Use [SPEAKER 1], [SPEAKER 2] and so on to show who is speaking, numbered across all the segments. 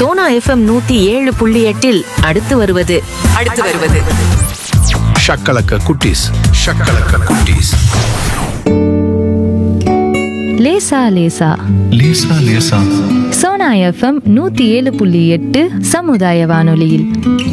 [SPEAKER 1] Sona FM நூத்தி ஏழு புள்ளி எட்டில் அடுத்து வருவது அடுத்து வருவது
[SPEAKER 2] ஷக்கலக்க குட்டீஸ் ஷக்கலக்க குட்டீஸ்
[SPEAKER 3] லேசா லேசா
[SPEAKER 2] லேசா லேசா
[SPEAKER 3] சோனா எஃப்எம் நூத்தி ஏழு புள்ளி எட்டு சமுதாய வானொலியில்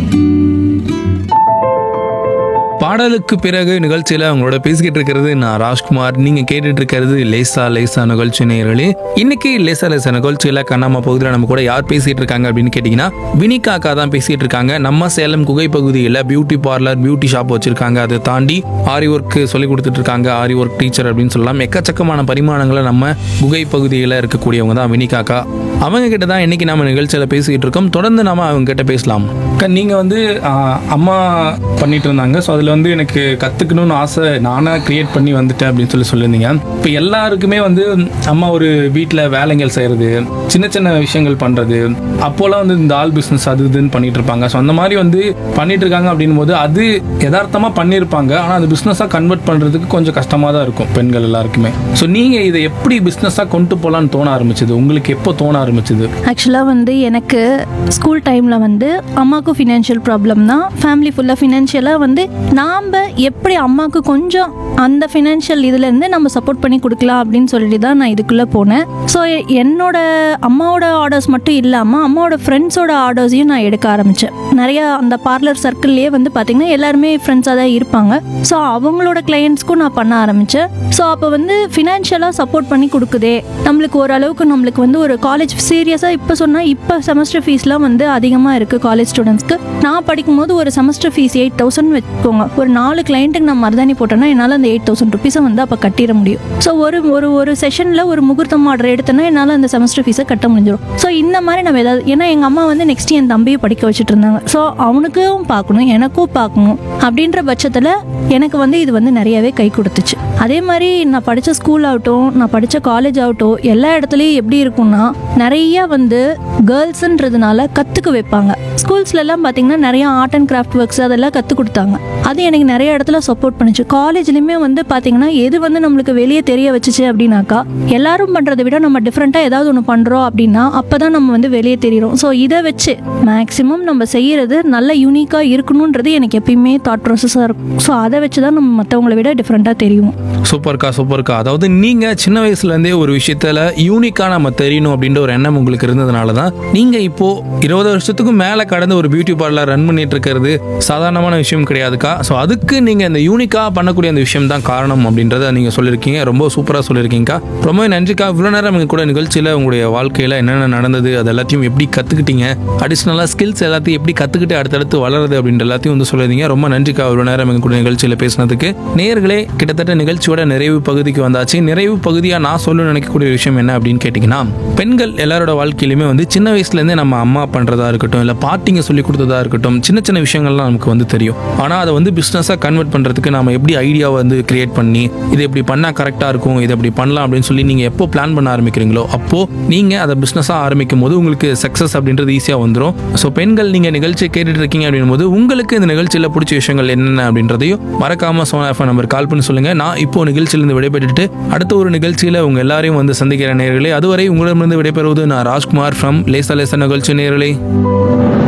[SPEAKER 4] பாடலுக்கு பிறகு நிகழ்ச்சியில அவங்களோட பேசிக்கிட்டு இருக்கிறது நான் ராஜ்குமார் நீங்க கேட்டுட்டு இருக்கிறது லேசா லேசா நிகழ்ச்சி நேயர்களே இன்னைக்கு லேசா லேசா நிகழ்ச்சியில கண்ணாம பகுதியில் நம்ம கூட யார் பேசிட்டு இருக்காங்க அப்படின்னு கேட்டீங்கன்னா வினிகா அக்கா தான் பேசிட்டு இருக்காங்க நம்ம சேலம் குகை பகுதியில் பியூட்டி பார்லர் பியூட்டி ஷாப் வச்சிருக்காங்க அதை தாண்டி ஆரி ஒர்க் சொல்லி கொடுத்துட்டு இருக்காங்க ஆரி ஒர்க் டீச்சர் அப்படின்னு சொல்லலாம் எக்கச்சக்கமான பரிமாணங்களை நம்ம குகை பகுதியில் இருக்கக்கூடியவங்க தான் வினிகா அக்கா அவங்க கிட்ட தான் இன்னைக்கு நம்ம நிகழ்ச்சியில பேசிக்கிட்டு இருக்கோம் தொடர்ந்து நாம அவங்க கிட்ட பேசலாம் அக்கா, நீங்க வந்து ஆ, அம்மா பண்ணிட்டு இருந்தாங்க ஸோ அதில் வந்து எனக்கு கற்றுக்கணும்னு ஆசை நானாக க்ரியேட் பண்ணி வந்துட்டேன் அப்படின்னு சொல்லி சொல்லியிருந்தீங்க இப்போ எல்லாருக்குமே வந்து அம்மா ஒரு வீட்டில் வேலைகள் செய்கிறது சின்ன சின்ன விஷயங்கள் பண்ணுறது அப்போல்லாம் வந்து இந்த ஆள் பிஸ்னஸ் அது இதுன்னு பண்ணிட்டு இருப்பாங்க ஸோ அந்த மாதிரி வந்து பண்ணிட்டு இருக்காங்க அப்படின்னும் போது அது யதார்த்தமாக பண்ணியிருப்பாங்க ஆனால் அது பிஸ்னஸாக கன்வெர்ட் பண்ணுறதுக்கு கொஞ்சம் கஷ்டமாக தான் இருக்கும் பெண்கள் எல்லாருக்குமே ஸோ நீங்கள் இதை எப்படி பிஸ்னஸாக கொண்டு போகலான்னு தோண ஆரம்பிச்சது உங்களுக்கு எப்போ தோண ஆரம்பிச்சது
[SPEAKER 5] ஆக்சுவலாக வந்து எனக்கு ஸ்கூல் டைமில் வந்து அம்மாவுக்கும் ஃபினான்ஷியல் ப்ராப்ளம் தான் ஃபேமிலி ஃபுல்லாக ஃபினான்ஷியலாக வந்து நாம் எப்படி அம்மாவுக்கு கொஞ்சம் அந்த ஃபினான்ஷியல் இதுலேருந்து நம்ம சப்போர்ட் பண்ணி கொடுக்கலாம் அப்படின்னு சொல்லிட்டு தான் நான் இதுக்குள்ளே போனேன் ஸோ என்னோட அம்மாவோட ஆர்டர்ஸ் மட்டும் இல்லாமல் அம்மாவோட ஃப்ரெண்ட்ஸோட ஆர்டர்ஸையும் நான் எடுக்க ஆரம்பித்தேன் நிறையா அந்த பார்லர் சர்க்கிள்லேயே வந்து பார்த்திங்கன்னா எல்லாருமே ஃப்ரெண்ட்ஸாக தான் இருப்பாங்க ஸோ அவங்களோட கிளையண்ட்ஸ்க்கும் நான் பண்ண ஆரம்பித்தேன் ஸோ அப்போ வந்து ஃபினான்ஷியலாக சப்போர்ட் பண்ணி கொடுக்குதே நம்மளுக்கு ஓரளவுக்கு நம்மளுக்கு வந்து ஒரு காலேஜ் சீரியஸாக இப்போ சொன்னால் இப்போ செமஸ்டர் ஃபீஸ்லாம் வந்து அதிகமாக இருக்குது காலேஜ் ஸ்டூடெண்ட்ஸ்க்கு நான் படிக்கும்போது ஒரு செமஸ்டர் ஃபீஸ் எயிட் தௌசண்ட் வச்சுக்கோங்க ஒரு நாலு கிளைண்ட்டுக்கு நான் மருதாணி போட்டேன்னா என்னால் அந்த எயிட் தௌசண்ட் ருபீஸை வந்து அப்போ கட்டிட முடியும் ஸோ ஒரு ஒரு ஒரு செஷனில் ஒரு முகூர்த்தம் ஆர்டர் எடுத்தேன்னா என்னால் அந்த செமஸ்டர் ஃபீஸை கட்ட முடிஞ்சிடும் ஸோ இந்த மாதிரி நம்ம ஏதாவது ஏன்னா எங்கள் அம்மா வந்து நெக்ஸ்ட் என் தம்பியை படிக்க வச்சுட்டு இருந்தாங்க ஸோ அவனுக்கும் பார்க்கணும் எனக்கும் பார்க்கணும் அப்படின்ற பட்சத்தில் எனக்கு வந்து இது வந்து நிறையவே கை கொடுத்துச்சு அதே மாதிரி நான் படித்த ஸ்கூல் ஆகட்டும் நான் படித்த காலேஜ் ஆகட்டும் எல்லா இடத்துலையும் எப்படி இருக்கும்னா நிறைய வந்து கேர்ள்ஸுன்றதுனால கற்றுக்க வைப்பாங்க ஸ்கூல்ஸ்லலாம் பார்த்தீங்கன்னா நிறைய ஆர்ட் அண்ட் கிராஃப்ட் ஒர்க்ஸ் அதெல்லாம் கற்றுக் கொடுத்தாங்க அது எனக்கு நிறைய இடத்துல சப்போர்ட் பண்ணுச்சு காலேஜ்லேயுமே வந்து பார்த்தீங்கன்னா எது வந்து நம்மளுக்கு வெளியே தெரிய வச்சுச்சு அப்படின்னாக்கா எல்லாரும் பண்ணுறதை விட நம்ம டிஃப்ரெண்ட்டாக ஏதாவது ஒன்று பண்ணுறோம் அப்படின்னா அப்போ தான் நம்ம வந்து வெளியே தெரியிறோம் ஸோ இதை வச்சு மேக்ஸிமம் நம்ம செய்கிறது நல்ல யூனிக்காக இருக்கணுன்றது எனக்கு எப்பயுமே தாட் ப்ராசஸாக இருக்கும் ஸோ அதை வச்சு தான் நம்ம மற்றவங்கள விட டிஃப்ரெண்ட்டாக தெரியும்
[SPEAKER 4] சூப்பர்க்கா சூப்பர்க்கா அதாவது நீங்க சின்ன வயசுல இருந்தே ஒரு விஷயத்துல யூனிக்கா நம்ம தெரியணும் அப்படின்ற ஒரு எண்ணம் உங்களுக்கு இருந்ததுனால தான் நீங்க இப்போ இருபது வருஷத்துக்கும் மேல கடந்து ஒரு பியூட்டி பார்லர் ரன் பண்ணிட்டு இருக்கிறது சாதாரணமான விஷயம் கிடையாதுக்கா ஸோ அதுக்கு நீங்க இந்த யூனிக்கா பண்ணக்கூடிய அந்த விஷயம் தான் காரணம் அப்படின்றத நீங்க சொல்லியிருக்கீங்க ரொம்ப சூப்பரா சொல்லியிருக்கீங்கக்கா ரொம்ப நன்றிக்கா இவ்வளவு நேரம் எங்க கூட நிகழ்ச்சியில உங்களுடைய வாழ்க்கையில என்னென்ன நடந்தது அது எல்லாத்தையும் எப்படி கத்துக்கிட்டீங்க அடிஷ்னலா ஸ்கில்ஸ் எல்லாத்தையும் எப்படி கத்துக்கிட்டு அடுத்தடுத்து வளருது அப்படின்ற எல்லாத்தையும் வந்து சொல்லியிருந்தீங்க ரொம்ப நன்றிக்கா இவ்வளவு நேரம் எங்க கூட நிகழ்ச்சியில பேசினதுக்கு நேயர்களே கிட்டத்தட்ட நிகழ்ச்சியோட நிறைவு பகுதிக்கு வந்தாச்சு நிறைவு பகுதியா நான் சொல்ல நினைக்கக்கூடிய விஷயம் என்ன அப்படின்னு கேட்டிங்கன்னா பெண்கள் எல்லாரோட வாழ்க்கையிலுமே வந்து சின்ன வயசுலேருந்தே நம்ம அம்மா பண்ணுறதா இருக்கட்டும் இல்லை பாட்டிங்க சொல்லி கொடுத்ததா இருக்கட்டும் சின்ன சின்ன விஷயங்கள்லாம் நமக்கு வந்து தெரியும் ஆனால் அதை வந்து பிஸ்னஸாக கன்வெர்ட் பண்ணுறதுக்கு நம்ம எப்படி ஐடியாவை வந்து கிரியேட் பண்ணி இது இப்படி பண்ணால் கரெக்டாக இருக்கும் இது இப்படி பண்ணலாம் அப்படின்னு சொல்லி நீங்கள் எப்போ பிளான் பண்ண ஆரம்பிக்கிறீங்களோ அப்போ நீங்கள் அதை பிஸ்னஸாக ஆரம்பிக்கும் போது உங்களுக்கு சக்ஸஸ் அப்படின்றது ஈஸியாக வந்துடும் ஸோ பெண்கள் நீங்கள் நிகழ்ச்சியை கேட்டுட்டு இருக்கீங்க அப்படின் போது உங்களுக்கு இந்த நிகழ்ச்சியில் பிடிச்ச விஷயங்கள் என்னென்ன அப்படின்றதையும் மறக்காம சோனா எஃப்எம் நம்பர் கால் பண்ணி சொல்லுங்க நான் இப்போ நிகழ்ச்சியிலிருந்து விடைபெற்றுட்டு அடுத்த ஒரு நிகழ்ச்சியில் உங்க எல்லாரையும் வந்து சந்திக்கிற நேர்களே அதுவரை உங்களிடமிருந்து விடைபெறுவது நான் ராஜ்குமார் ஃப்ரம் லேசா லேசா நிகழ்ச்சி நேர்களே